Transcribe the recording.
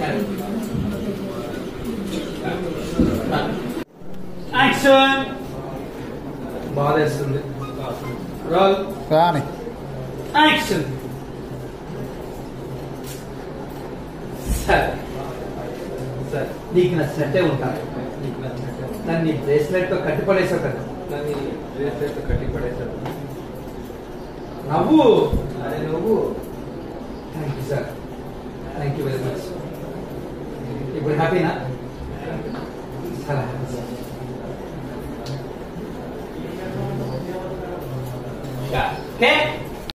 action బాధేస్తుంది role కానీ action సరే సరే నీకు నచ్చినట్టే ఉంటాను నీకు నచ్చినట్టే నన్ను నీ బ్రేస్లెట్ తో కట్టిపడేసావు కదా దాన్ని బ్రేస్లెట్ కట్టి పడేశారు నవ్వు అరే నువ్వు thank you sir thank you very much ఇప్పుడు హ్యాపీనా